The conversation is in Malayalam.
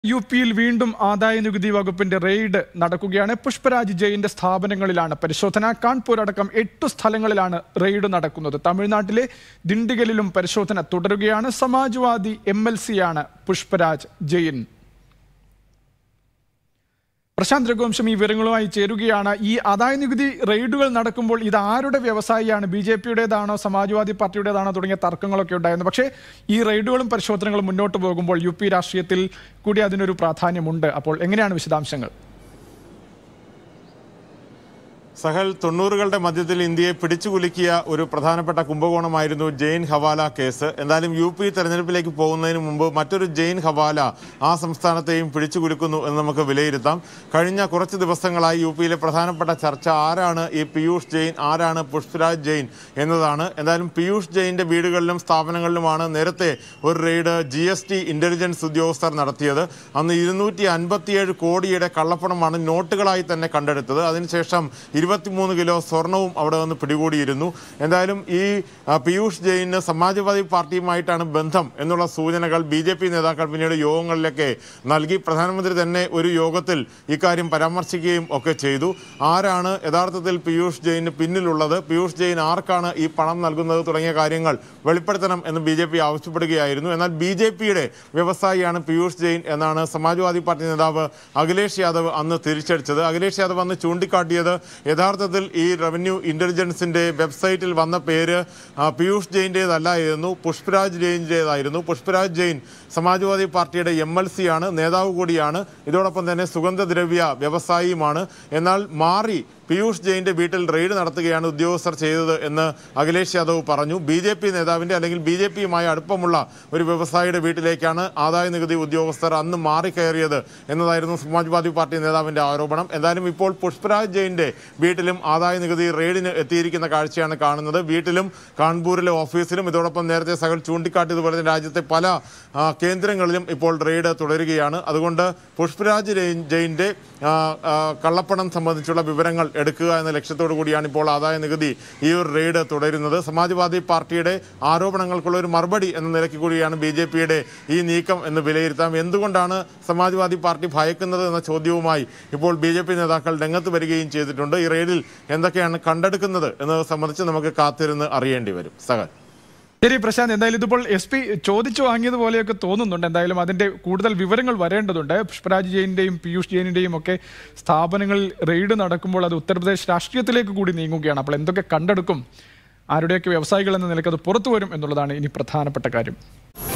യു പിയിൽ വീണ്ടും ആദായ നികുതി വകുപ്പിന്റെ റെയ്ഡ് നടക്കുകയാണ് പുഷ്പരാജ് ജയിന്റെ സ്ഥാപനങ്ങളിലാണ് പരിശോധന കാൺപൂർ അടക്കം എട്ടു സ്ഥലങ്ങളിലാണ് റെയ്ഡ് നടക്കുന്നത് തമിഴ്നാട്ടിലെ ദിണ്ടിഗലിലും പരിശോധന തുടരുകയാണ് സമാജ്വാദി എം എൽ സിയാണ് പുഷ്പരാജ് ജയിൻ പ്രശാന്ത് രഘുവംശം ഈ വിവരങ്ങളുമായി ചേരുകയാണ് ഈ ആദായ നികുതി റെയ്ഡുകൾ നടക്കുമ്പോൾ ഇത് ആരുടെ വ്യവസായിയാണ് ബി ജെ പിയുടേതാണോ സമാജ്വാദി പാർട്ടിയുടേതാണോ തുടങ്ങിയ തർക്കങ്ങളൊക്കെ ഉണ്ടായിരുന്നു പക്ഷേ ഈ റെയ്ഡുകളും പരിശോധനകളും മുന്നോട്ട് പോകുമ്പോൾ യു പി രാഷ്ട്രീയത്തിൽ കൂടി അതിനൊരു പ്രാധാന്യമുണ്ട് അപ്പോൾ എങ്ങനെയാണ് വിശദാംശങ്ങൾ സഹൽ തൊണ്ണൂറുകളുടെ മധ്യത്തിൽ ഇന്ത്യയെ പിടിച്ചുകുലുക്കിയ ഒരു പ്രധാനപ്പെട്ട കുംഭകോണമായിരുന്നു ജെയിൻ ഹവാല കേസ് എന്തായാലും യു പി തെരഞ്ഞെടുപ്പിലേക്ക് പോകുന്നതിന് മുമ്പ് മറ്റൊരു ജെയിൻ ഹവാല ആ സംസ്ഥാനത്തെയും പിടിച്ചുകുലുക്കുന്നു എന്ന് നമുക്ക് വിലയിരുത്താം കഴിഞ്ഞ കുറച്ച് ദിവസങ്ങളായി യു പിയിലെ പ്രധാനപ്പെട്ട ചർച്ച ആരാണ് ഈ പീയൂഷ് ജെയിൻ ആരാണ് പുഷ്പരാജ് ജെയിൻ എന്നതാണ് എന്തായാലും പീയൂഷ് ജെയിൻ്റെ വീടുകളിലും സ്ഥാപനങ്ങളിലുമാണ് നേരത്തെ ഒരു raid G S T intelligence ഉദ്യോഗസ്ഥർ നടത്തിയത് അന്ന് ഇരുന്നൂറ്റി അൻപത്തിയേഴ് കോടിയുടെ കള്ളപ്പണമാണ് നോട്ടുകളായി തന്നെ കണ്ടെടുത്തത് അതിനുശേഷം ഇരുപത്തിമൂന്ന് കിലോ സ്വർണവും അവിടെ നിന്ന് പിടികൂടിയിരുന്നു എന്തായാലും ഈ ആ, പീയൂഷ് ജെയിന് സമാജ്വാദി പാർട്ടിയുമായിട്ടാണ് ബന്ധം എന്നുള്ള സൂചനകൾ ബി ജെ പി നേതാക്കൾ പിന്നീട് യോഗങ്ങളിലൊക്കെ നൽകി പ്രധാനമന്ത്രി തന്നെ ഒരു യോഗത്തിൽ ഇക്കാര്യം പരാമർശിക്കുകയും ഒക്കെ ചെയ്തു ആരാണ് യഥാർത്ഥത്തിൽ പീയൂഷ് ജെയിന് പിന്നിലുള്ളത് പീയൂഷ് ജെയിൻ ആർക്കാണ് ഈ പണം നൽകുന്നത് തുടങ്ങിയ കാര്യങ്ങൾ വെളിപ്പെടുത്തണം എന്ന് ബി ജെ പി ആവശ്യപ്പെടുകയായിരുന്നു എന്നാൽ ബി ജെ പിയുടെ വ്യവസായിയാണ് പീയൂഷ് ജെയിൻ എന്നാണ് സമാജ്വാദി പാർട്ടി നേതാവ് അഖിലേഷ് യാദവ് അന്ന് തിരിച്ചടിച്ചത് അഖിലേഷ് യാദവ് അന്ന് ചൂണ്ടിക്കാട്ടിയത് യഥാർത്ഥത്തിൽ ഈ റവന്യൂ ഇന്റലിജൻസിന്റെ വെബ്സൈറ്റിൽ വന്ന പേര് ആ, പീയൂഷ് ജെയിൻ്റേതല്ലായിരുന്നു പുഷ്പരാജ് ജെയിൻ്റേതായിരുന്നു പുഷ്പരാജ് ജെയിൻ സമാജ്വാദി പാർട്ടിയുടെ എം എൽ സി ആണ് നേതാവ് കൂടിയാണ് ഇതോടൊപ്പം തന്നെ സുഗന്ധദ്രവ്യ വ്യവസായിയുമാണ് എന്നാൽ മാറി പീയൂഷ് ജെയിൻ്റെ വീട്ടിൽ റെയ്ഡ് നടത്തുകയാണ് ഉദ്യോഗസ്ഥർ ചെയ്തത് എന്ന് അഖിലേഷ് യാദവ് പറഞ്ഞു ബി ജെ പി നേതാവിൻ്റെ അല്ലെങ്കിൽ ബി ജെ പിയുമായി അടുപ്പമുള്ള ഒരു വ്യവസായിയുടെ വീട്ടിലേക്കാണ് ആദായ നികുതി ഉദ്യോഗസ്ഥർ അന്ന് മാറിക്കയറിയത് എന്നതായിരുന്നു സമാജ്വാദി പാർട്ടി നേതാവിൻ്റെ ആരോപണം എന്തായാലും ഇപ്പോൾ പുഷ്പരാജ് ജെയിൻ്റെ വീട്ടിലും ആദായ നികുതി റെയ്ഡിന് എത്തിയിരിക്കുന്ന കാഴ്ചയാണ് കാണുന്നത് വീട്ടിലും കാൺപൂരിലെ ഓഫീസിലും ഇതോടൊപ്പം നേരത്തെ സകൽ ചൂണ്ടിക്കാട്ടിയതുപോലെ തന്നെ രാജ്യത്തെ പല ആ, കേന്ദ്രങ്ങളിലും ഇപ്പോൾ റെയ്ഡ് തുടരുകയാണ് അതുകൊണ്ട് പുഷ്പരാജ് ജെയിൻ- ജെയിൻ്റെ ആ, ആ, കള്ളപ്പണം സംബന്ധിച്ചുള്ള വിവരങ്ങൾ എടുക്കുക എന്ന ലക്ഷ്യത്തോടു കൂടിയാണ് ഇപ്പോൾ ആദായ നികുതി ഈ ഒരു റെയ്ഡ് തുടരുന്നത് സമാജ്വാദി പാർട്ടിയുടെ ആരോപണങ്ങൾക്കുള്ള ഒരു മറുപടി എന്ന നിലയ്ക്ക് കൂടിയാണ് ബി ജെ പിയുടെ ഈ നീക്കം എന്ന് വിലയിരുത്താം എന്തുകൊണ്ടാണ് സമാജ്വാദി പാർട്ടി ഭയക്കുന്നത് എന്ന ചോദ്യവുമായി ഇപ്പോൾ ബി ജെ പി നേതാക്കൾ രംഗത്ത് വരികയും ചെയ്തിട്ടുണ്ട് ഈ റെയ്ഡിൽ എന്തൊക്കെയാണ് കണ്ടെടുക്കുന്നത് എന്നത് സംബന്ധിച്ച് നമുക്ക് കാത്തിരുന്ന് അറിയേണ്ടി വരും സഹൽ ശരി പ്രശാന്ത് എന്തായാലും ഇതിപ്പോൾ എസ് പി ചോദിച്ചു വാങ്ങിയതുപോലെയൊക്കെ തോന്നുന്നുണ്ട് എന്തായാലും അതിന്റെ കൂടുതൽ വിവരങ്ങൾ വരേണ്ടതുണ്ട് പുഷ്പരാജ് ജെയിന്റെയും പീയൂഷ് ജെയിനിന്റെയും ഒക്കെ സ്ഥാപനങ്ങളിൽ റെയ്ഡ് നടക്കുമ്പോൾ അത് ഉത്തർപ്രദേശ് രാഷ്ട്രീയത്തിലേക്ക് കൂടി നീങ്ങുകയാണ് അപ്പോൾ എന്തൊക്കെ കണ്ടെടുക്കും ആരുടെയൊക്കെ വ്യവസായികൾ എന്ന നിലയ്ക്ക് അത് പുറത്തു വരും എന്നുള്ളതാണ് ഇനി പ്രധാനപ്പെട്ട കാര്യം